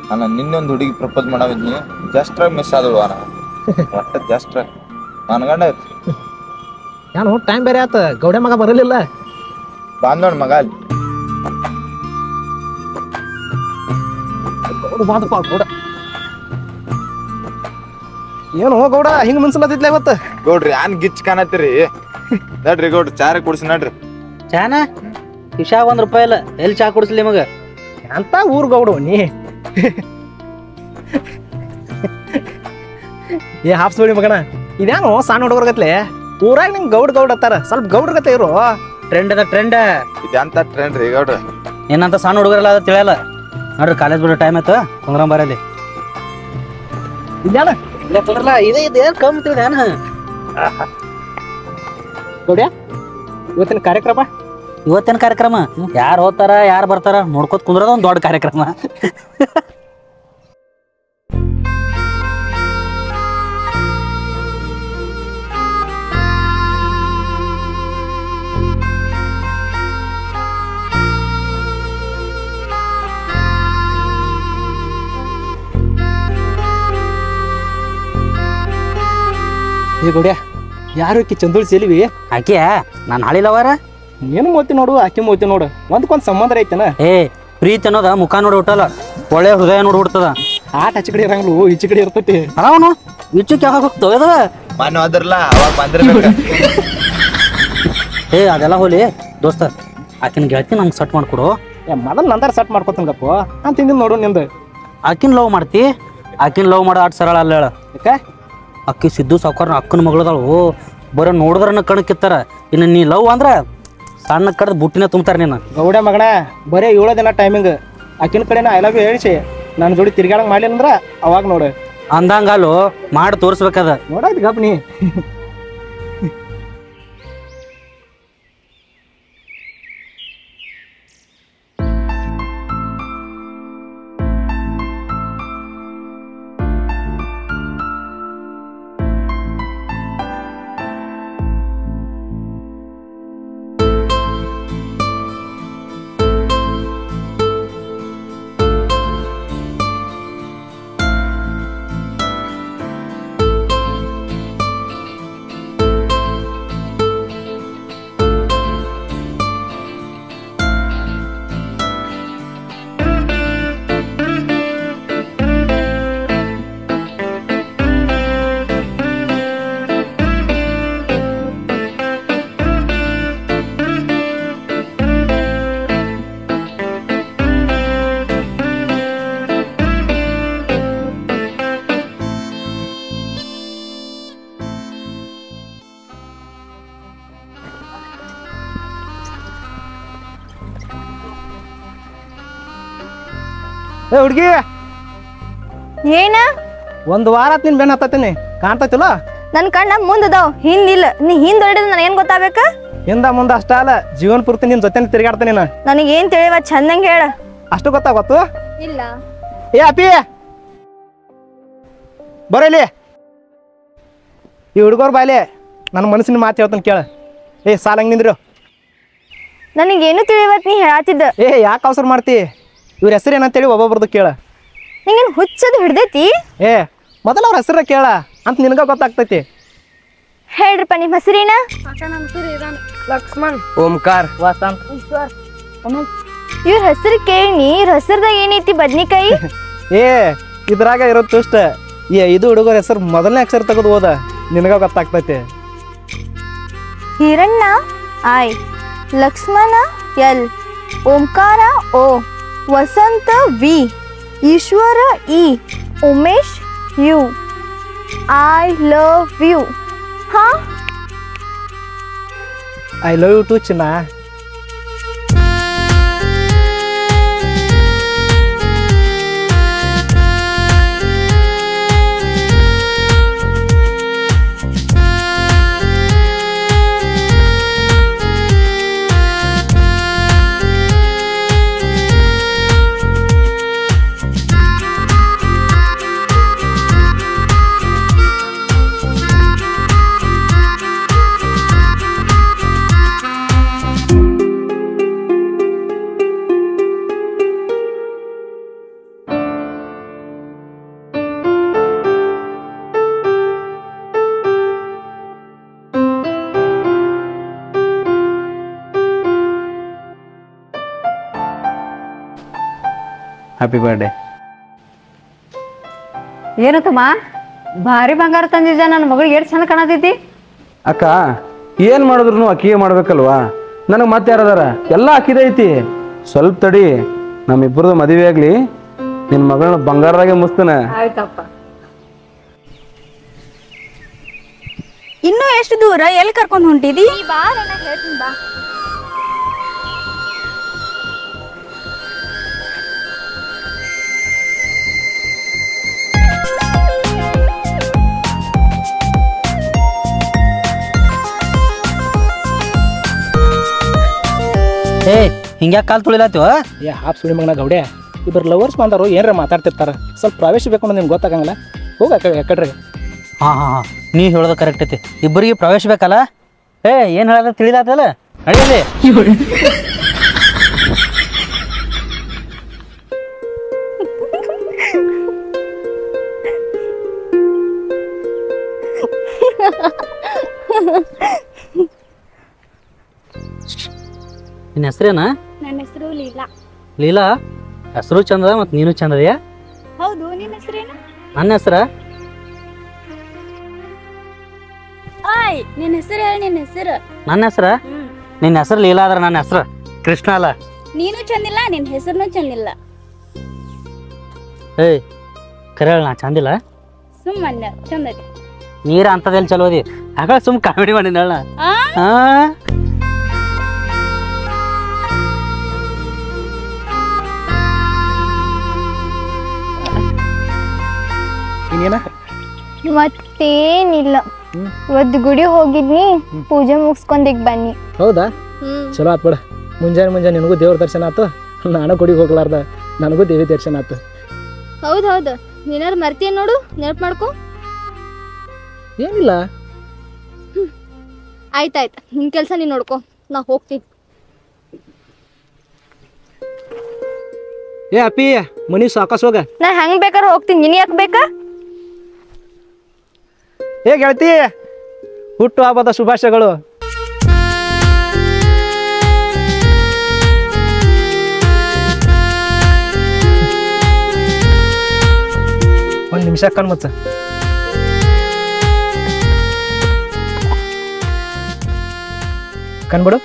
ನಾನು ನಿನ್ನೊಂದು ಹುಡುಗಿ ಪ್ರಪೋಸ್ ಮಾಡವಿದ್ನಿ ಜಸ್ಟ್ ಮಿಸ್ ಆದಳು ಅಣ್ಣ ಒಟ್ಟ ಜಸ್ಟ್ ಮನ್ಗಂಡ ಏನು ಟೈಮ್ ಬೇರೆ ಆತ ಗೌಡೆ ಮಗ ಬರಲಿಲ್ಲ ಬಾಂಧವನ್ ಮಗ ಅಲ್ಲಿ ಗೌಡ ಬಾದಪ್ಪ ಗೌಡ ಏನು ಗೌಡ ಹಿಂಗ್ ಮನ್ಸಲತ್ತಿದ್ಲ ಇವತ್ತು ಗೌಡ್ರಿ ಯಾನ್ ಗಿಚ್ ಕಾಣತ್ತೀರಿ ನಡ್ರಿ ಗೌಡ್ರಿ ಚಾರ ಕುಡ್ಸಿ ನಡ್ರಿ ಚಾನ ಕಿಶಾ ಒಂದ್ ರೂಪಾಯಿ ಇಲ್ಲ ಎಲ್ಲಿ ಚಾ ಕುಡಿಸ್ಲಿ ನಿಮಗ ಅಂತ ಊರ್ ಗೌಡ ನೀ ಏ ಹಾಪ್ಸ್ಬೇಡಿ ಮಗನ ಇದೇನು ಸಣ್ಣ ಹುಡುಗರ್ಗತ್ಲೆ ಊರಾಗ ನಿಂಗೆ ಗೌಡ್ ಗೌಡ್ ಅತ್ತಾರ ಸ್ವಲ್ಪ ಗೌಡ್ರಗತ್ತೆ ಇರು ಟ್ರೆಂಡ್ ಅದ ಟ್ರೆಂಡ್ ಇದಂತ ಟ್ರೆಂಡ್ ರೀ ಗೌಡ್ರ ಏನಂತ ಸಣ್ಣ ಹುಡುಗರೆಲ್ಲ ಅದ ತಿಳಿಯಲ್ಲ ನೋಡ್ರಿ ಕಾಲೇಜ್ ಬಿಡೋ ಟೈಮ್ ಆಯ್ತು ಕುಂದ್ರಂ ಬರಲಿ ಇದ್ಯಾನ ಇದೇ ಇದೆ ಕಮ್ಮಿ ತಿಳಿದ ಏನ ಗೌಡ್ಯ ಇವತ್ತಿನ ಕಾರ್ಯಕ್ರಮ ಇವತ್ತೇನ್ ಕಾರ್ಯಕ್ರಮ ಯಾರು ಹೋಗ್ತಾರ ಯಾರು ಬರ್ತಾರ ನೋಡ್ಕೋತ ಕುಂದ್ರದ ಒಂದ್ ದೊಡ್ಡ ಕಾರ್ಯಕ್ರಮ ಏ ಗೌಡ್ಯ ಯಾರು ಆಕಿ ಚಂದುಳ್ ಸೇಲಿವಿ ಆಕಿಯ ನಾನು ಹಾಳಿಲ್ಲವಾರ ಏನು ಮೋತಿ ನೋಡು ಆಕಿ ಮೋತಿ ನೋಡು ಒಂದಕ್ಕೊಂದ್ ಸಂಬಂಧ ಐತನ ಏ ಪ್ರೀತಿ ಅನ್ನೋದ ಮುಖ ನೋಡಿ ಹುಟ್ಟಲ್ಲ ಒಳ್ಳೆ ಹೃದಯ ನೋಡಿ ಹುಡ್ತದ ಆಟ ಆಚೆ ಕಡೆ ಇರಂಗ್ಲು ಈಚೆ ಕಡೆ ಇರ್ತೈತಿ ಅವನು ವಿಚ್ಚಕ್ಕೆ ಯಾವಾಗ ಹೋಗ್ತದ ಮನೆ ಹೋದ್ರಲ್ಲ ಅವಾಗ ಬಂದಿರ್ಬೇಕು ಏ ಅದೆಲ್ಲ ಹೋಲಿ ದೋಸ್ತ ಆಕಿನ ಗೆಳತಿ ನಂಗೆ ಸಟ್ ಮಾಡ್ಕೊಡು ಏ ಮೊದಲ್ ನಂದರ ಸೆಟ್ ಮಾಡ್ಕೊತಂಗಪ್ಪ ಅಂತ ಹಿಂದಿನ ನೋಡು ನಿಂದು ಆಕಿನ ಲವ್ ಮಾಡ್ತಿ ಆಕಿನ ಲವ್ ಮಾಡೋ ಆಟ ಸರಳ ಅಲ್ಲ ಹೇಳ ಯಾಕೆ ಅಕ್ಕಿ ಸಿದ್ದು ಸಾವ್ಕಾರ್ನ ಅಕ್ಕನ ಮಗಳದಾಳು ಬರೋ ನೋಡಿದ್ರನ್ನ ಕಣಕ್ಕಿತ್ತಾರ ಇನ್ನು ನೀ ಲವ್ ಅಂದ್ರ ಸಣ್ಣ ಕಡ್ದು ಬುಟ್ಟಿನ ತುಂಬ್ತಾರ ನೀನು ಗೌಡ ಮಗನ ಬರೀ ಏಳು ದಿನ ಟೈಮಿಂಗ್ ಆಕಿನ ಕಡೆನ ಐ ಲವ್ ಯು ಹೇಳಿಸಿ ನನ್ನ ಜೋಡಿ ತಿರ್ಗಾಡಂಗ್ ಮಾಡ್ಲಿಲ್ಲ ಅಂದ್ರ ಅವಾಗ ನೋಡು ಅಂದಂಗಲ್ಲು ಮಾಡಿ ತೋರಿಸ್ಬೇಕದ ನೋಡಾಯ್ತು ಗಪ್ ನೀ ಏ ಹುಡ್ಗಿ ಏನ ಒಂದ್ ವಾರ ಆತ್ ನಿನ್ ಬೆನ್ ಹತ್ತತೀನಿ ಕಾಣ್ತೈತಿಲ್ಲ ನನ್ ಕಣ್ಣ ಮುಂದದಾವ್ ಹಿಂದಿಲ್ಲ ನೀ ಹಿಂದ್ ಹೊಡಿದ್ ನನಗೆ ಏನ್ ಗೊತ್ತಾಗ್ಬೇಕ ಹಿಂದ ಮುಂದ ಅಷ್ಟ ಅಲ್ಲ ಜೀವನ ಪೂರ್ತಿ ನಿನ್ ಜೊತೆ ತಿರ್ಗಾಡ್ತೀನಿ ನೀನು ನನಗೆ ಏನ್ ತಿಳಿವ ಚಂದಂಗ ಹೇಳ ಅಷ್ಟು ಗೊತ್ತಾಗತ್ತು ಇಲ್ಲ ಏ ಅಪ್ಪಿ ಬರಲಿ ಈ ಹುಡುಗರು ಬಾಯ್ಲೆ ನನ್ನ ಮನಸ್ಸಿನ ಮಾತು ಹೇಳ್ತಾನೆ ಕೇಳ ಏ ಸಾಲಂಗ್ ನಿಂದ್ರು ನನಗೇನು ತಿಳಿವತ್ ನೀ ಹೇಳಾತಿದ್ದ ಏ ಯಾಕೆ ಅವಸರ ಮಾಡ್ತಿ ಇವ್ರ ಹೆಸರು ಏನಂತೇಳಿ ಒಬ್ಬೊಬ್ರದ್ದು ಕೇಳ ನಿಂಗೇನ್ ಹುಚ್ಚದ್ ಹಿಡ್ದೈತಿ ಏ ಮೊದಲ ಅವ್ರ ಹೆಸರ ಕೇಳ ಅಂತ ನಿನಗ ಗೊತ್ತಾಗ್ತೈತಿ ಹೇಳ್ರಪ್ಪ ನಿಮ್ ಹೆಸರೇನ ಲಕ್ಷ್ಮಣ್ ಓಂಕಾರ್ ಇವ್ರ ಹೆಸರು ಕೇಳಿ ಇವ್ರ ಹೆಸರ್ದಾಗ ಏನೈತಿ ಬದ್ನಿಕಾಯಿ ಏ ಇದ್ರಾಗ ಇರೋದು ಇಷ್ಟ ಈ ಐದು ಹುಡುಗರ ಹೆಸರು ಮೊದಲನೇ ಅಕ್ಷರ ತೆಗೆದು ಓದ ನಿನಗ ಗೊತ್ತಾಗ್ತೈತಿ Hiranna I Lakshmana L Omkara O Vasanta V Ishwara E Umesh U I love you ಹಾ ಐ ಲವ್ ಯು ಟು ಚಿನ್ನ ಹ್ಯಾಪಿ ಬರ್ಡೇ ಏನು ತಮ್ಮ ಭಾರಿ ಬಂಗಾರ ತಂದಿದ್ದ ನನ್ನ ಮಗಳಿಗೆ ಎಷ್ಟು ಚಂದ ಕಾಣತೈತಿ ಅಕ್ಕ ಏನು ಮಾಡಿದ್ರು ಅಕ್ಕಿಗೆ ಮಾಡ್ಬೇಕಲ್ವಾ ನನಗೆ ಮತ್ತೆ ಯಾರದಾರ ಎಲ್ಲ ಅಕ್ಕಿದೈತಿ ಸ್ವಲ್ಪ ತಡಿ ನಮ್ಮಿಬ್ಬರದು ಮದುವೆ ಆಗಲಿ ನಿನ್ನ ಮಗಳನ್ನ ಬಂಗಾರದಾಗೆ ಮುಸ್ತನ ಆಯ್ತಪ್ಪ ಇನ್ನೂ ಎಷ್ಟು ದೂರ ಎಲ್ಲಿ ಕರ್ಕೊಂಡು ಹೊಂಟಿದಿ ಬಾ ನಾ ಹೇಳ್ತೀನಿ ಬಾ ಏ ಹಿಂಗ್ಯಾಕೆ ಕಾಲು ತುಳಿಲಾತಿವ ಏ ಹಾಪ್ ಸುಳಿ ಮಗನ ಗೌಡೆ ಇಬ್ಬರು ಲವರ್ಸ್ ಬಂದಾರು ಏನಾರ ಮಾತಾಡ್ತಿರ್ತಾರ ಸ್ವಲ್ಪ ಪ್ರವೇಶ ಬೇಕು ಅನ್ನೋದು ನಿಮ್ಗೆ ಗೊತ್ತಾಗಂಗಿಲ್ಲ ಹೋಗ ಯಾಕಡ್ರಿ ಹಾಂ ಹಾಂ ಹಾಂ ನೀ ಹೇಳೋದು ಕರೆಕ್ಟ್ ಐತಿ ಇಬ್ಬರಿಗೆ ಪ್ರವೇಶ ಬೇಕಲ್ಲ ಏ ಏನು ಹೇಳೋದ ತಿಳಿದಾತಲ್ಲ ನಡೆಯಲಿ ನಿನ್ನ ಹೆಸ್ರೇನ ನನ್ನ ಹೆಸರು ಲೀಲಾ ಲೀಲಾ ಹೆಸರು ಚಂದ ಮತ್ತು ನೀನು ಚಂದದೆಯಾ ಹೌದು ನಿನ್ನ ಹೆಸರೇನು ನನ್ನ ಹೆಸ್ರ ಆಯ್ ನಿನ್ನ ಹೆಸರು ಹೇಳಿ ನಿನ್ನ ಹೆಸರು ನನ್ನ ಹೆಸ್ರ ನಿನ್ನ ಹೆಸರು ಲೀಲಾ ಆದ್ರೆ ನನ್ನ ಹೆಸ್ರು ಕೃಷ್ಣ ಅಲ್ಲ ನೀನು ಚಂದಿಲ್ಲ ನಿನ್ನ ಹೆಸರುನು ಚಂದಿಲ್ಲ ಏಯ್ ಕರೆ ಹೇಳ ನಾ ಚಂದಿಲ್ಲ ಸುಮ್ಮನೆ ಚಂದದಿ ನೀರ ಅಂತದೆಲ್ಲಿ ಚಲೋ ಅದಿ ಆಗ ಸುಮ್ ಕಾಮಿಡಿ ಮಾಡಿನ ಹೇಳ ಆ ಹಾ ಇನ್ನೇನ ಮತ್ತೇನಿಲ್ಲ ಇವತ್ತು ಗುಡಿ ಹೋಗಿದ್ನಿ ಪೂಜೆ ಮುಗಿಸ್ಕೊಂಡ್ ಈಗ ಬನ್ನಿ ಹೌದಾ ಚಲೋ ಆತ್ ಬಿಡ ಮುಂಜಾನೆ ಮುಂಜಾನೆ ನಿನಗೂ ದೇವ್ರ ದರ್ಶನ ಆತು ನಾನು ಗುಡಿಗೆ ಹೋಗ್ಲಾರ್ದ ನನಗೂ ದೇವಿ ದರ್ಶನ ಆತು ಹೌದು ಹೌದು ನೀನಾರು ಮರ್ತೀಯ ನೋಡು ನೆನಪು ಮಾಡ್ಕೊ ಏನಿಲ್ಲ ಆಯ್ತಾಯ್ತು ನಿನ್ ಕೆಲಸ ನೀನು ನೋಡ್ಕೊ ನಾ ಹೋಗ್ತೀನಿ ಏ ಅಪ್ಪಿ ಮನಿ ಸಾಕಾಸ್ ಹೋಗ ನಾ ಹೆಂಗ್ ಬೇಕಾದ್ರೆ ಹೋಗ್ತೀನಿ ನೀನ್ ಯಾಕೆ ಬೇಕಾ ಏ ಗೆಳತಿ ಹುಟ್ಟು ಹಬ್ಬದ ಶುಭಾಶಯಗಳು ಒಂದು ನಿಮಿಷ ಕಣ್ಮುಚ್ಚ ಕಣ್ಬಿಡು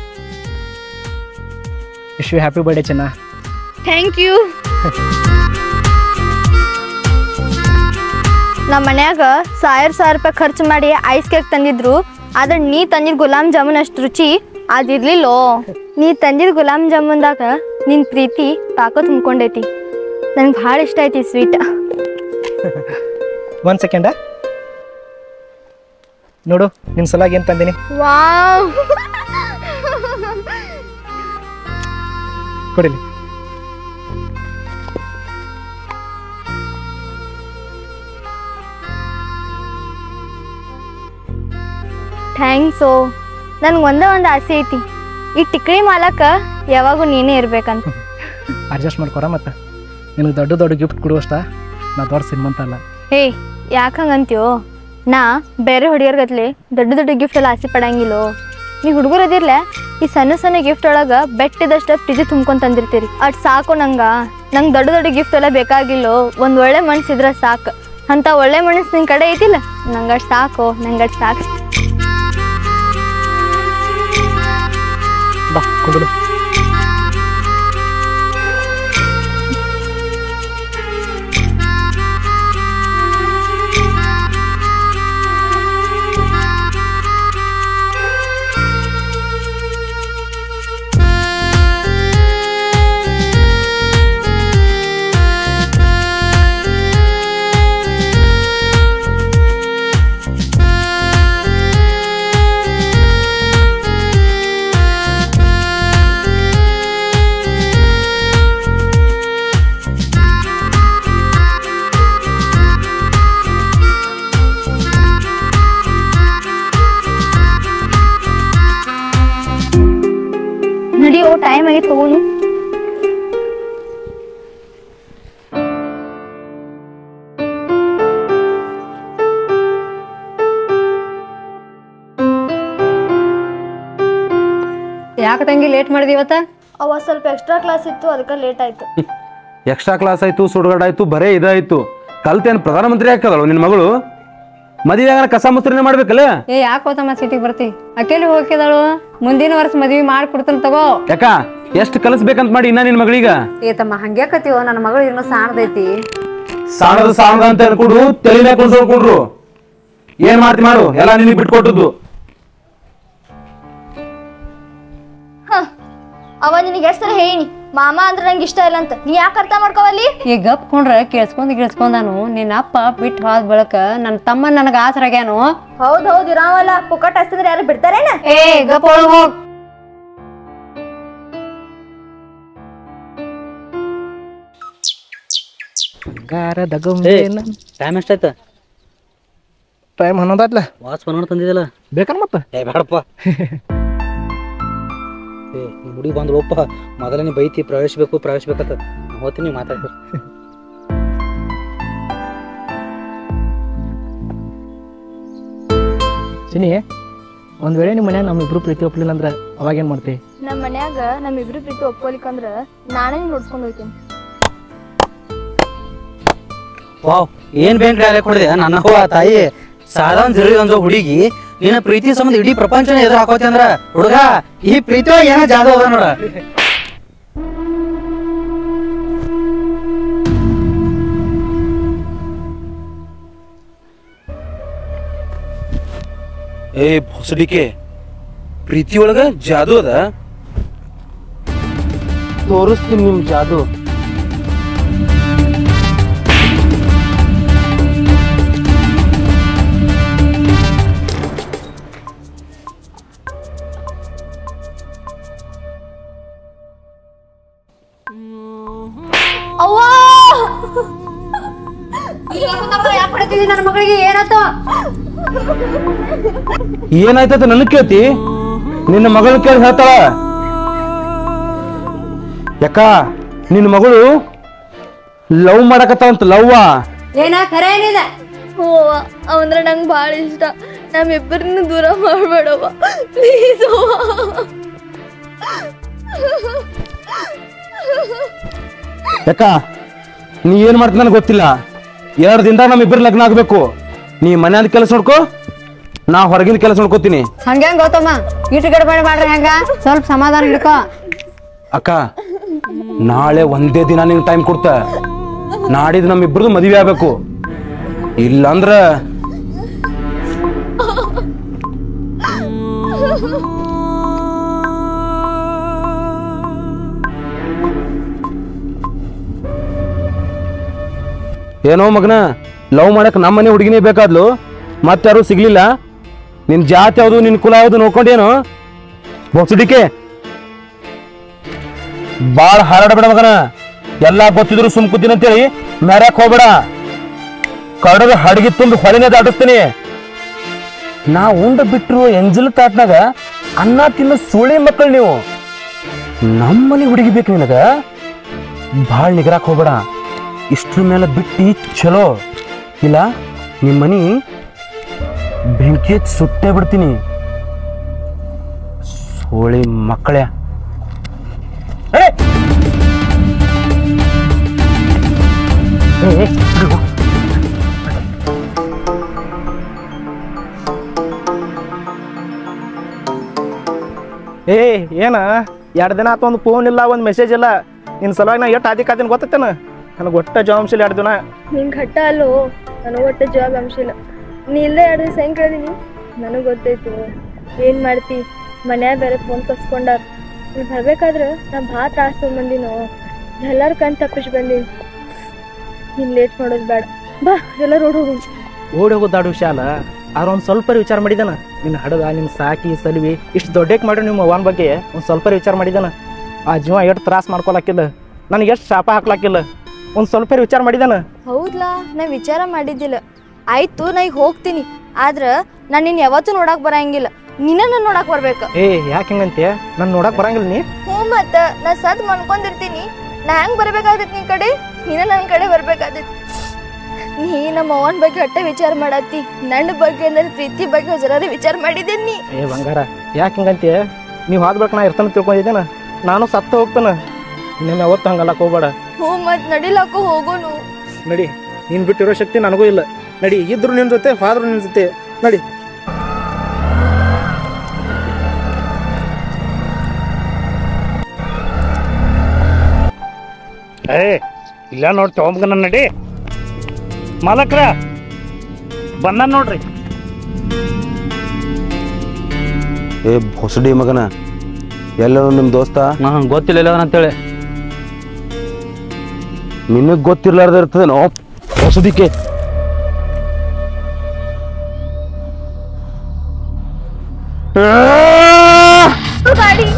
ವಿಶ್ ಯು ಹ್ಯಾಪಿ ಬರ್ಡೇ ಚೆನ್ನ ಥ್ಯಾಂಕ್ ಯು ನಮ್ಮ ಮನ್ಯಾಗ ಸಾವಿರ ಸಾವಿರ ರೂಪಾಯಿ ಖರ್ಚು ಮಾಡಿ ಐಸ್ ಕೇಕ್ ತಂದಿದ್ರು ಆದ್ರೆ ನೀ ತಂದಿದ್ ಗುಲಾಬ್ ಜಾಮೂನ್ ಅಷ್ಟು ರುಚಿ ಅದಿರ್ಲಿಲ್ಲೋ ನೀ ತಂದಿದ್ ಗುಲಾಬ್ ಜಾಮೂನ್ದಾಗ ನಿನ್ ಪ್ರೀತಿ ಪಾಕ ತುಂಬ್ಕೊಂಡೈತಿ ನಂಗೆ ಭಾಳ ಇಷ್ಟ ಐತಿ ಸ್ವೀಟ್ ಒಂದು ಸೆಕೆಂಡ ನೋಡು ನಿನ್ನ ಸಲಾಗಿ ಏನು ತಂದೀನಿ ವಾವ್ ಕೊಡಿಲಿ ಥ್ಯಾಂಕ್ಸು ನನ್ಗೆ ಒಂದೇ ಒಂದು ಆಸೆ ಐತಿ ಈ ಟಿಕ್ರಿ ಮಾಲಕ ಯಾವಾಗೂ ನೀನೇ ಇರ್ಬೇಕಂತ ಅಡ್ಜಸ್ಟ್ ಮಾಡ್ಕೊರ ಮತ್ತೆ ನಿನಗೆ ದೊಡ್ಡ ದೊಡ್ಡ ಗಿಫ್ಟ್ ಕೊಡುವಷ್ಟ ನಾ ದೊಡ್ಡ ಶ್ರೀಮಂತ ಅಲ್ಲ ಹೇ ಯಾಕೆ ಹಂಗಂತೀಯೋ ನಾ ಬೇರೆ ಹುಡುಗಿಯರ್ ಗತ್ಲೆ ದೊಡ್ಡ ದೊಡ್ಡ ಗಿಫ್ಟ್ ಎಲ್ಲ ಆಸೆ ಪಡಂಗಿಲ್ಲೋ ನೀ ಹುಡುಗರು ಅದಿರ್ಲೆ ಈ ಸಣ್ಣ ಸಣ್ಣ ಗಿಫ್ಟ್ ಒಳಗೆ ಬೆಟ್ಟಿದಷ್ಟು ಪ್ರೀತಿ ತುಂಬ್ಕೊಂಡ್ ತಂದಿರ್ತೀರಿ ಅಟ್ ಸಾಕು ನಂಗ ನಂಗೆ ದೊಡ್ಡ ದೊಡ್ಡ ಗಿಫ್ಟ್ ಎಲ್ಲ ಬೇಕಾಗಿಲ್ಲೋ ಒಂದು ಒಳ್ಳೆ ಮನ್ಸಿದ್ರೆ ಸಾಕು ಅಂತ ಒಳ್ಳೆ ಮನಸ್ಸು ನಿನ್ನ ಕಡೆ ಐತಿಲ್ಲ ನಂಗೆ ಅಷ್ಟು ಸಾಕು ನಂಗೆ ಅಷ್ಟು ಸಾಕು ಬಾ ಕುಡಿದು ನಡಿಯೋ ಟೈಮ್ ಆಗಿ ತಗೋನು ಯಾಕೆ ತಂಗಿ ಲೇಟ್ ಮಾಡಿದಿ ಇವತ್ತ ಅವ ಸ್ವಲ್ಪ ಎಕ್ಸ್ಟ್ರಾ ಕ್ಲಾಸ್ ಇತ್ತು ಅದಕ್ಕೆ ಲೇಟ್ ಆಯ್ತು ಎಕ್ಸ್ಟ್ರಾ ಕ್ಲಾಸ್ ಆಯ್ತು ಸುಡುಗಾಡ ಆಯ್ತು ಬರೇ ಇದಾಯ್ತು ಕಲ್ತೇನು ಪ್ರಧಾನಮಂತ್ರಿ ಹಾಕದಳು ನಿನ್ನ ಮಗಳು ಮದುವೆ ಆಗ ಕಸ ಮುಸ್ರಿನೇ ಮಾಡ್ಬೇಕಲ್ಲ ಏ ಯಾಕೆ ಹೋತಮ್ಮ ಸಿಟಿಗೆ ಬರ್ತಿ ಅಕೇಲಿ ಹೋಗಿದಾಳು ಮುಂದಿನ ವರ್ಷ ಮದ್ವಿ ಮಾಡಿ ಕೊಡ್ತಾನ ತಗೋ ಯಾಕ ಎಷ್ಟು ಕಲಿಸ್ಬೇಕಂತ ಮಾಡಿ ಇನ್ನ ನಿನ್ನ ಮಗಳೀಗ ಏ ತಮ್ಮ ಹಂಗ್ಯಾಕತ್ತೀವೋ ನನ್ನ ಮಗಳು ಇನ್ನೂ ಸಾಣದೈತಿ ಸಾಣದ ಸಾಣದ ಅಂತ ಅನ್ಕೊಂಡು ತಲೆನೇ ಕುಣ್ಸೋಡ್ಕೊಂಡ್ರು ಏನ್ ಮಾಡ್ತಿ ಮಾಡು ಎಲ್ಲ ನಿನಗೆ ಬಿಟ್ಕೊಟ್ಟದ್ದು ಅವ ನಿನಗೆ ಎಷ್ಟು ಸಲ ಹೇಳಿನಿ ಮಾಮ ಅಂದ್ರೆ ನಂಗೆ ಇಷ್ಟ ಇಲ್ಲ ಅಂತ ನೀ ಯಾಕೆ ಅರ್ಥ ಮಾಡ್ಕೋವಲ್ಲಿ ಈ ಗಪ್ ಕೊಂಡ್ರ ಕೇಳಿಸ್ಕೊಂಡ್ ಗಿಳಿಸ್ಕೊಂಡಾನು ನಿನ್ನ ಅಪ್ಪ ಬಿಟ್ಟು ಹೋದ ಬಳಕ ನನ್ನ ತಮ್ಮ ನನಗ ಆಸರಾಗ್ಯಾನು ಹೌದ್ ಹೌದ್ ಇರಾವಲ್ಲ ಪುಕ್ಕಟ್ ಹಸ್ತಂದ್ರೆ ಯಾರು ಬಿಡ್ತಾರೇನ ಏ ಗಪ್ ಒಳಗ್ ಹೋಗ್ ಟೈಮ್ ಎಷ್ಟಾಯ್ತು ಟೈಮ್ ಹನ್ನೊಂದಾತ್ಲ ವಾಚ್ ಬಂದ್ ತಂದಿದ್ದಲ್ಲ ಬೇಕನ್ ಮತ್ತೆ ಏ ಬೇಡಪ್ಪ ಏ ಈ ಹುಡುಗಿ ಬಂದ್ಳಪ್ಪ ಮೊದಲೇ ನೀ ಬೈತಿ ಪ್ರವೇಶಬೇಕು ಪ್ರವೇಶಬೇಕಂತ ನಾ ಹೋಗ್ತೀನಿ ಮಾತಾಡ್ತೀರಿ ಚಿನಿ ಒಂದ್ ವೇಳೆ ನಿಮ್ಮ ಮನ್ಯಾಗ ನಮ್ಮಿಬ್ರು ಪ್ರೀತಿ ಒಪ್ಲಿಲ್ಲ ಅಂದ್ರೆ ಅವಾಗ ಏನ್ ಮಾಡ್ತಿ ನಮ್ಮ ಮನ್ಯಾಗ ನಮ್ಮಿಬ್ರು ಪ್ರೀತಿ ಒಪ್ಕೊಲಿಕ್ಕಂದ್ರ ನಾನೇ ನೋಡ್ಕೊಂಡು ಹೋಗ್ತೀನಿ ವಾವ್ ಏನ್ ಬೇನ್ರಿ ಅಲೆ ಕೊಡಿದೆ ನನ್ನ ಅವ್ವ ತಾಯಿ ಸಾಧಾರಣ ಜರಿ ಒಂದ್ ಹುಡುಗಿ ನಿನ್ನ ಪ್ರೀತಿ ಸಂಬಂಧ ಇಡೀ ಪ್ರಪಂಚನ ಎದುರು ಹಾಕೋತಿ ಅಂದ್ರ ಹುಡುಗ ಈ ಪ್ರೀತಿ ಏನೋ ಜಾದು ಅದ ನೋಡ ಏ ಭೊಸಡಿಕೆ ಪ್ರೀತಿ ಒಳಗ ಜಾದು ಅದ ತೋರಿಸ್ತೀನಿ ನಿಮ್ ಜಾದು ಅವ್ವಾ ಯಾಕೆ ಪಡ್ತಿದ್ದಿ ನನ್ನ ಮಗಳಿಗೆ ಏನಾಯ್ತು ಏನಾಯ್ತದ ನನ್ನ ಕೇಳ್ತಿ ನಿನ್ನ ಮಗಳನ್ನ ಕೇಳಿ ಹೇಳ್ತಾಳ ಯಾಕ ನಿನ್ನ ಮಗಳು ಲವ್ ಮಾಡಕತ್ತಾವಂತ ಲವ್ವ ಏನ ಖರೆ ಏನಿದೆ ಹ್ಞೂ ಅವಂದ್ರೆ ನಂಗೆ ಭಾಳ ಇಷ್ಟ ನಮ್ಮಿಬ್ಬರನ್ನ ದೂರ ಮಾಡಬೇಡವ್ವ ಪ್ಲೀಸ್ ಯಾಕ ನೀ ಏನ್ ಮಾಡ್ತೀನಿ ನನಗೆ ಗೊತ್ತಿಲ್ಲ ಎರಡು ದಿನದಾಗ ನಮ್ಮಿಬ್ಬರು ಲಗ್ನ ಆಗ್ಬೇಕು ನೀ ಮನ್ಯಾದ ಕೆಲಸ ನೋಡ್ಕೋ ನಾ ಹೊರಗಿನ ಕೆಲಸ ನೋಡ್ಕೋತೀನಿ ಹಂಗ್ಯಾಂಗ ಗೌತಮ್ಮ ಇಟ್ಟು ಗಡಬಡ ಮಾಡ್ರಿ ಹಂಗ ಸ್ವಲ್ಪ ಸಮಾಧಾನ ಹಿಡ್ಕೋ ಅಕ್ಕ ನಾಳೆ ಒಂದೇ ದಿನ ನಿಂಗೆ ಟೈಮ್ ಕೊಡ್ತ ನಾಡಿದ್ದು ನಮ್ಮಿಬ್ರದ್ದು ಮದುವೆ ಆಗ್ಬೇಕು ಇಲ್ಲಂದ್ರ ಏನೋ ಮಗನ ಲವ್ ಮಾಡಕ್ ನಮ್ಮ ಮನೆ ಹುಡುಗಿನೇ ಬೇಕಾದ್ಲು ಮತ್ತಾರು ಸಿಗ್ಲಿಲ್ಲ ನಿನ್ ಜಾತಿ ಯಾವುದು ನಿನ್ ಕುಲ ಯಾವುದು ನೋಡ್ಕೊಂಡೇನು ಬೊಸಡಿಕೆ ಬಾಳ ಹಾರಾಡಬೇಡ ಮಗನ ಎಲ್ಲ ಗೊತ್ತಿದ್ರು ಸುಮ್ ಕೂತೀನಿ ಅಂತೇಳಿ ಮೆರಕ್ ಹೋಗ್ಬೇಡ ಕಡದ ಹಡಗಿ ತುಂಬಿ ಹೊಳಿನೇ ದಾಟಿಸ್ತೀನಿ ನಾ ಉಂಡ ಬಿಟ್ರು ಎಂಜಲ್ ತಾಟ್ನಾಗ ಅನ್ನ ತಿನ್ನ ಸುಳಿ ಮಕ್ಕಳು ನೀವು ನಮ್ಮನೆ ಹುಡುಗಿ ಬೇಕು ನಿನಗ ಭಾಳ ನಿಗರಾಕ್ ಹೋಗ್ಬೇಡ ಇಷ್ಟ್ರ ಮೇಲೆ ಬಿಟ್ಟು ಚಲೋ ಇಲ್ಲ ನಿಮ್ಮ ಮನಿ ಬೆಂಕಿ ಹಚ್ಚಿ ಸುಟ್ಟೇ ಬಿಡ್ತೀನಿ ಸೋಳಿ ಮಕ್ಕಳೇ ಏ! ಏ, ಏ, ಬಿಡು. ಏ ಏನ ಎರಡು ದಿನ ಆತ ಒಂದು ಫೋನ್ ಇಲ್ಲ ಒಂದು ಮೆಸೇಜ್ ಇಲ್ಲ ನಿನ್ನ ಸಲುವಾಗಿ ನಾ ಎಷ್ಟು ಆದಿ ಕಾದಿನ ಗೊತ್ತೈತೇನ ನನಗೆ ಒಟ್ಟ ಜವಾಂಶ ಎರಡು ದಿನ ನಿಂಗೆ ಘಟ್ಟ ಅಲ್ಲೋ ನನಗೆ ಒಟ್ಟು ಜವಾಬ್ ಅಂಶ ಇಲ್ಲ ನೀ ಇಲ್ಲೇ ಎರಡು ದಿವಸ ಹೆಂಗೆ ಕೇಳಿದೀನಿ ನನಗೆ ಗೊತ್ತೈತು ಏನು ಮಾಡ್ತಿ ಮನ್ಯಾಗ ಬೇರೆ ಫೋನ್ ಕಸ್ಕೊಂಡಾರ ನೀ ಬರ್ಬೇಕಾದ್ರೆ ನಾ ಭಾಳ ತ್ರಾಸ ತೊಗೊಂಬಂದಿನೋ ಎಲ್ಲರ ಕಣ್ ತಪ್ಪಿಸಿ ಬಂದೀನಿ ನೀನು ಲೇಟ್ ಮಾಡೋದು ಬೇಡ ಬಾ ಎಲ್ಲರೂ ಓಡ್ ಹೋಗು ಓಡಿ ಹೋಗೋದಾಡು ವಿಷಯ ಅಲ್ಲ ಆದ್ರೆ ಒಂದು ಸ್ವಲ್ಪ ವಿಚಾರ ಮಾಡಿದಾನ ನಿನ್ನ ಹಡದ ನಿನ್ನ ಸಾಕಿ ಸಲ್ವಿ ಇಷ್ಟು ದೊಡ್ಡಕ್ಕೆ ಮಾಡಿ ನಿಮ್ಮ ಅವ್ವನ ಬಗ್ಗೆ ಒಂದು ಸ್ವಲ್ಪ ವಿಚಾರ ಮಾಡಿದಾನ ಆ ಜೀವ ಎಷ್ಟು ತ್ರಾಸ ಮಾಡ್ಕೊಳಕ್ಕಿಲ್ಲ ನನಗೆ ಎಷ್ಟು ಶಾಪ ಹಾಕ್ಲಾಕಿಲ್ಲ ಒಂದು ಸ್ವಲ್ಪ ವಿಚಾರ ಮಾಡಿದಾನ ಹೌದ್ಲಾ ನಾ ವಿಚಾರ ಮಾಡಿದ್ದಿಲ್ಲ ಆಯ್ತು ನಾ ಈಗ ಹೋಗ್ತೀನಿ ಆದ್ರೆ ನಾನು ನಿನ್ನ ಯಾವತ್ತೂ ನೋಡಕ್ ಬರಂಗಿಲ್ಲ ನಿನ್ನ ನನ್ನ ನೋಡಕ್ ಬರ್ಬೇಕು ಏ ಯಾಕೆ ಹಿಂಗಂತೆ ನಾನು ನೋಡಕ್ ಬರಂಗಿಲ್ಲ ನೀ ಹ್ಞೂ ಮತ್ತ ನಾ ಸದ್ ಮನ್ಕೊಂಡಿರ್ತೀನಿ ನಾ ಹೆಂಗ್ ಬರ್ಬೇಕಾಗತ್ ನಿನ್ ಕಡೆ ನೀನ ನನ್ನ ಕಡೆ ಬರ್ಬೇಕಾಗತ್ ನೀ ನಮ್ಮ ಅವನ ಬಗ್ಗೆ ಅಟ್ಟೆ ವಿಚಾರ ಮಾಡತ್ತಿ ನನ್ನ ಬಗ್ಗೆ ನನ್ನ ಪ್ರೀತಿ ಬಗ್ಗೆ ಜರಾರಿ ವಿಚಾರ ಮಾಡಿದ್ದೀನಿ ನೀ ಏ ಬಂಗಾರ ಯಾಕೆ ಹಿಂಗಂತೆ ನೀವು ಹೋದ್ಬೇಕು ನಾ ಇರ್ತಾನೆ ತಿಳ್ಕೊಂಡಿದ್ದೇನ ನಾನು ಸತ್ತ ಹೋಗ್ತಾನ ನಿಮ್ಮ ಯಾವತ್ತು ಹಂಗಲ್ಲಕ್ಕೆ ಹೋಗ್ಬೇಡ ಹ್ಞೂ ಮತ್ ನಡಿಲಾಕು ಹೋಗೋನು ನಡಿ ನೀನು ಬಿಟ್ಟಿರೋ ಶಕ್ತಿ ನನಗೂ ಇಲ್ಲ ನಡಿ ಇದ್ರು ನಿನ್ನ ಜೊತೆ ಹೋದ್ರು ನಿನ್ನ ಜೊತೆ ನಡಿ ಏ ಇಲ್ಲ ನೋಡಿ ತಗೊಂಬನ ನಡಿ ಮಾಲಕ್ರ ಬಂದ ನೋಡ್ರಿ ಏ ಹೊಸಡಿ ಮಗನ ಎಲ್ಲರೂ ನಿಮ್ಮ ದೋಸ್ತ ನಂಗೆ ಗೊತ್ತಿಲ್ಲ ಅಂತೇಳಿ ನಿನಗೆ ಗೊತ್ತಿರ್ಲಾರ್ದ ಇರ್ತದೇನೋ ಹೊಸದಿಕ್ಕೆ ಗಾಡಿ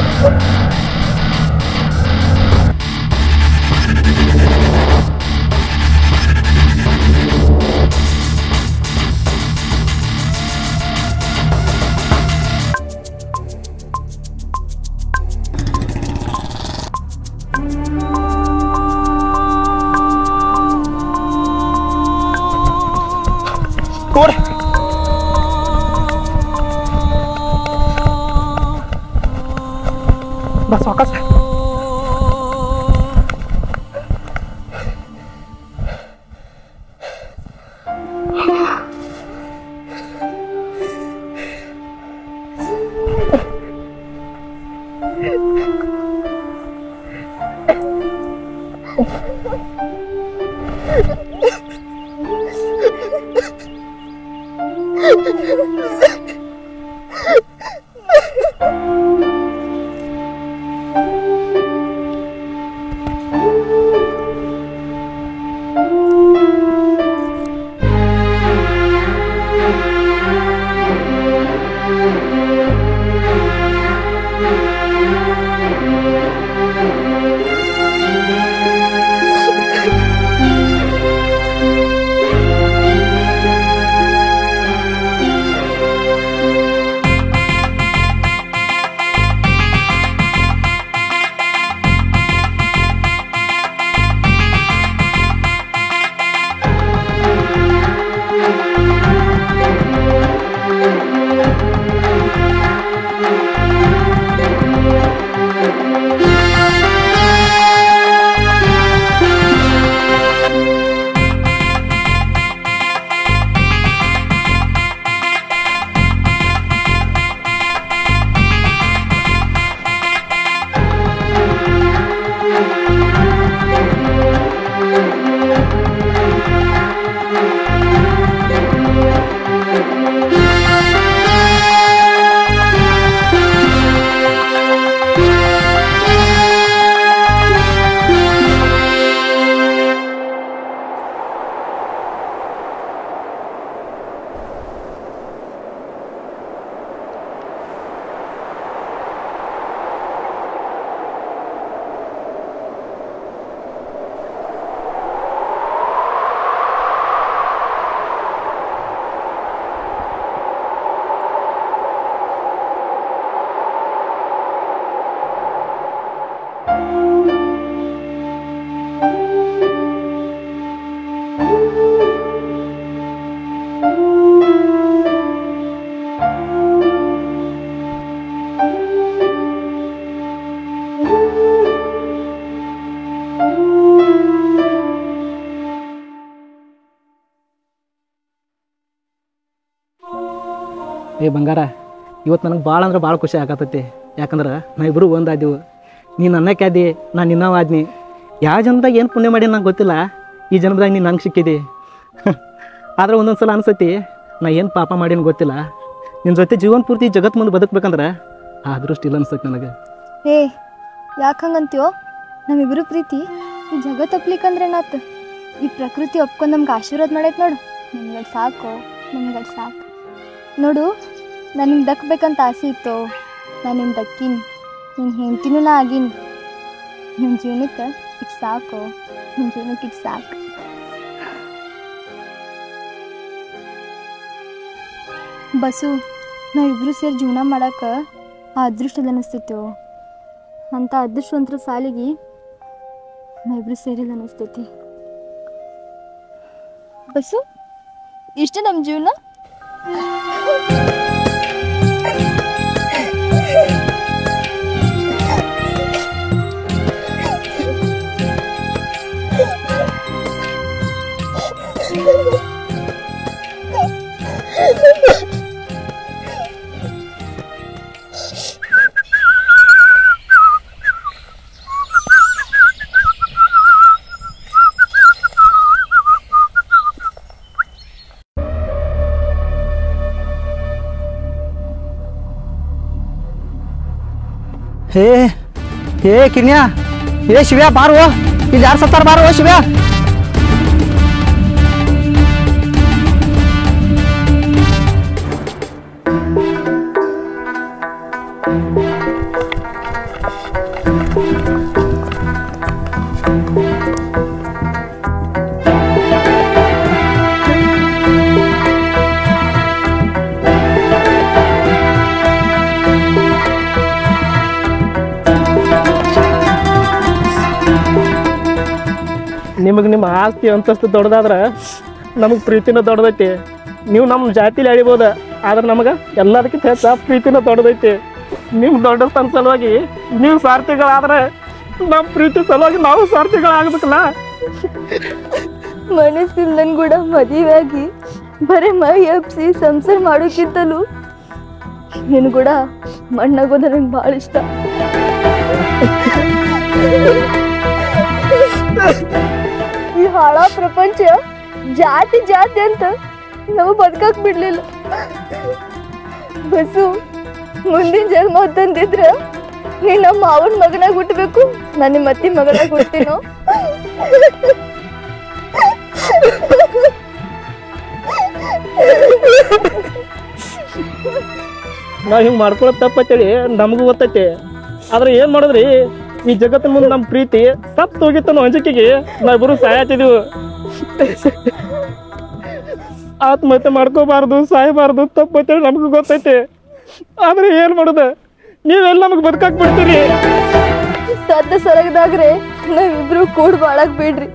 ಕೊಡಿ ಬಾ ಸಾವಕಾಶ ಏ ಬಂಗಾರ ಇವತ್ತು ನನಗೆ ಭಾಳ ಅಂದ್ರೆ ಭಾಳ ಖುಷಿ ಆಗತ್ತೈತಿ ಯಾಕಂದ್ರೆ ನಾ ಇಬ್ಬರು ಒಂದಾದೆವು ನೀನು ಅನ್ನಕ್ಕೆ ಆದಿ ನಾನು ನಿನ್ನವ ಆದ್ನಿ ಯಾವ ಜನ್ಮದಾಗ ಏನು ಪುಣ್ಯ ಮಾಡಿ ನಂಗೆ ಗೊತ್ತಿಲ್ಲ ಈ ಜನ್ಮದಾಗ ನೀನು ನಂಗೆ ಸಿಕ್ಕಿದಿ ಆದ್ರೆ ಒಂದೊಂದು ಸಲ ಅನ್ಸತಿ ನಾ ಏನು ಪಾಪ ಮಾಡೀನಿ ಗೊತ್ತಿಲ್ಲ ನಿನ್ನ ಜೊತೆ ಜೀವನ ಪೂರ್ತಿ ಜಗತ್ತು ಮುಂದೆ ಬದುಕ್ಬೇಕಂದ್ರೆ ಆ ಅದೃಷ್ಟ ಇಲ್ಲ ಅನ್ಸತ್ತೆ ನನಗೆ ಏ ಯಾಕೆ ಹಂಗಂತೀವೋ ನಮ್ಮಿಬ್ರು ಪ್ರೀತಿ ಈ ಜಗತ್ತು ಒಪ್ಲಿಕ್ಕಂದ್ರೆ ನಾತ್ ಈ ಪ್ರಕೃತಿ ಒಪ್ಕೊಂಡು ನಮ್ಗೆ ಆಶೀರ್ವಾದ ಮಾಡೈತೆ ನೋಡು ನಮ್ಗೆ ಅದು ಸಾಕು ನಮ್ಗೆ ಅದು ಸಾಕು ನೋಡು ನಾನು ನಿಮ್ಗೆ ದಕ್ಕಬೇಕಂತ ಆಸೆ ಇತ್ತು ನಾನು ನಿಮ್ಗೆ ದಕ್ಕೀನಿ ನಿನ್ನ ಹೆಂಡ್ತಿನೂ ನಾ ಆಗೀನಿ ನನ್ನ ಜೀವನಕ್ಕೆ ಇದು ಸಾಕು ನಿನ್ನ ಜೀವನಕ್ಕೆ ಇದು ಸಾಕು ಬಸ್ಸು ನಾವಿಬ್ರು ಸೇರಿ ಜೀವನ ಮಾಡಕ್ಕೆ ಆ ಅದೃಷ್ಟದ ಅನಿಸ್ತೈತೋ ಅಂತ ಅದೃಷ್ಟವಂತರ ಸಾಲಿಗೆ ನಾವಿಬ್ರು ಸೇರಿಲ್ಲ ಅನಿಸ್ತೈತಿ ಬಸ್ಸು ಇಷ್ಟ ನಮ್ಮ ಜೀವನ ಹೇ ಹೇ ಕಿನ್ಯಾ ಏ ಶಿವ್ಯಾ ಬಾರು ಇಲ್ಲಿ ಯಾರು ಸತ್ತಾರ ಬಾರು ಶಿವ್ಯಾ ನಿಮಗೆ ನಿಮ್ಮ ಆಸ್ತಿ ಅಂತಸ್ತು ದೊಡ್ಡದಾದ್ರೆ ನಮಗೆ ಪ್ರೀತಿನ ದೊಡ್ಡದೈತಿ ನೀವು ನಮ್ಮ ಜಾತಿಲಿ ಅಳಿಬೋದು ಆದ್ರೆ ನಮಗೆ ಎಲ್ಲದಕ್ಕಿಂತ ಹೆಚ್ಚು ಪ್ರೀತಿನ ದೊಡ್ಡದೈತಿ ನಿಮ್ಮ ದೊಡ್ಡ ತನ್ನ ಸಲುವಾಗಿ ನೀವು ಸ್ವಾರ್ಥಿಗಳಾದ್ರೆ ನಮ್ಮ ಪ್ರೀತಿ ಸಲುವಾಗಿ ನಾವು ಸ್ವಾರ್ಥಿಗಳಾಗ್ಬೇಕಲ್ಲ ಮನಸ್ಸಿಲ್ಲ ಕೂಡ ಮದುವೆ ಆಗಿ ಬರೀ ಮೈ ಎಪ್ಸಿ ಸಂಸಾರ ಮಾಡೋಕ್ಕಿಂತಲೂ ನಿನ್ ಕೂಡ ಮಣ್ಣಾಗೋದು ನಂಗೆ ಭಾಳ ಇಷ್ಟ ಈ ಹಾಳ ಪ್ರಪಂಚ ಜಾತಿ ಜಾತಿ ಅಂತ ನಾವು ಬದುಕಕ್ ಬಿಡ್ಲಿಲ್ಲ ಬಸ್ಸು ಮುಂದಿನ ಜನ್ಮ ತಂದಿದ್ರ ನೀ ನಮ್ಮ ಮಾವನ ಮಗನಾಗ ಹುಟ್ಟಬೇಕು ನಾನು ನಿಮ್ಮ ಅತ್ತಿ ಮಗನಾಗ ಹುಡ್ತೀನೋ ನಾವು ಹಿಂಗೆ ಮಾಡ್ಕೊಳ್ಳೋದು ತಪ್ಪತ್ತೇಳಿ ನಮಗೂ ಗೊತ್ತೈತಿ ಆದ್ರೆ ಏನು ಮಾಡಿದ್ರಿ ಈ ಜಗತ್ತಿನ ಮುಂದೆ ನಮ್ಮ ಪ್ರೀತಿ ಸತ್ತು ಹೋಗಿತ್ತು ಅನ್ನೋ ಅಂಜಿಕೆಗೆ ನಾವಿಬ್ಬರು ಸಾಯತ್ತಿದೀವಿ ಆತ್ಮಹತ್ಯೆ ಮಾಡ್ಕೋಬಾರ್ದು ಸಾಯಬಾರ್ದು ತಪ್ಪತ್ತೇಳಿ ನಮಗೂ ಗೊತ್ತೈತಿ ಆದ್ರೆ ಏನು ಮಾಡೋದು ನೀವೆಲ್ಲ ನಮಗೆ ಬದುಕಕ್ಕೆ ಬಿಡ್ತೀರಿ ಸದ್ದ ಸರಗದಾಗ್ರೆ ನಾವಿಬ್ರು ಕೂಡ್ ಬಾಳಕ್ ಬಿಡ್ರಿ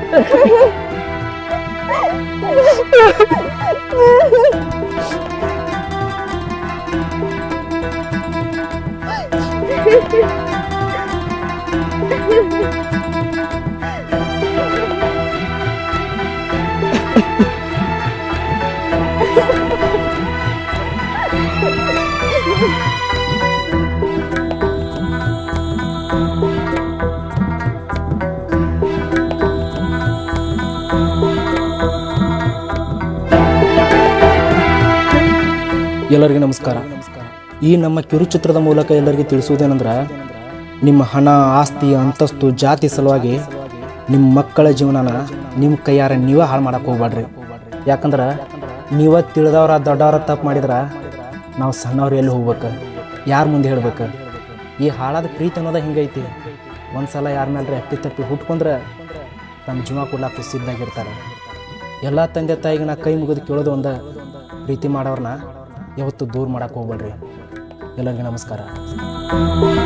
ಎಲ್ಲರಿಗೂ ನಮಸ್ಕಾರ ಈ ನಮ್ಮ ಕಿರುಚಿತ್ರದ ಮೂಲಕ ಎಲ್ಲರಿಗೂ ತಿಳಿಸುವುದೇನೆಂದ್ರೆ ನಿಮ್ಮ ಹಣ ಆಸ್ತಿ ಅಂತಸ್ತು ಜಾತಿ ಸಲುವಾಗಿ ನಿಮ್ಮ ಮಕ್ಕಳ ಜೀವನನ ನಿಮ್ಮ ಕೈಯಾರ ನೀವೇ ಹಾಳು ಮಾಡಕ್ಕೆ ಹೋಗ್ಬೇಡ್ರಿ ಯಾಕಂದ್ರೆ ನೀವ ತಿಳಿದವ್ರ ದೊಡ್ಡವ್ರ ತಪ್ಪು ಮಾಡಿದ್ರೆ ನಾವು ಸಣ್ಣವ್ರು ಎಲ್ಲಿ ಹೋಗ್ಬೇಕು ಯಾರ ಮುಂದೆ ಹೇಳ್ಬೇಕು ಈ ಹಾಳಾದ ಪ್ರೀತಿ ಅನ್ನೋದ ಹಿಂಗೈತಿ ಒಂದ್ಸಲ ಯಾರ ಮೇಲೆ ಅಪ್ಪಿ ತಪ್ಪಿ ಹುಟ್ಕೊಂಡ್ರೆ ನಮ್ಮ ಜೀವ ಕೊಡ್ಲಾಕ ಸಿದ್ಧಾಗಿರ್ತಾರೆ ಎಲ್ಲ ತಂದೆ ತಾಯಿಗೆ ನಾ ಕೈ ಮುಗಿದು ಕೇಳೋದು ಒಂದ ಪ್ರೀತಿ ಮಾಡೋರ್ನ ಯಾವತ್ತೂ ದೂರ ಮಾಡಕ್ಕೆ ಹೋಗ್ಬೇಡ್ರಿ ಎಲ್ಲರಿಗೂ ನಮಸ್ಕಾರ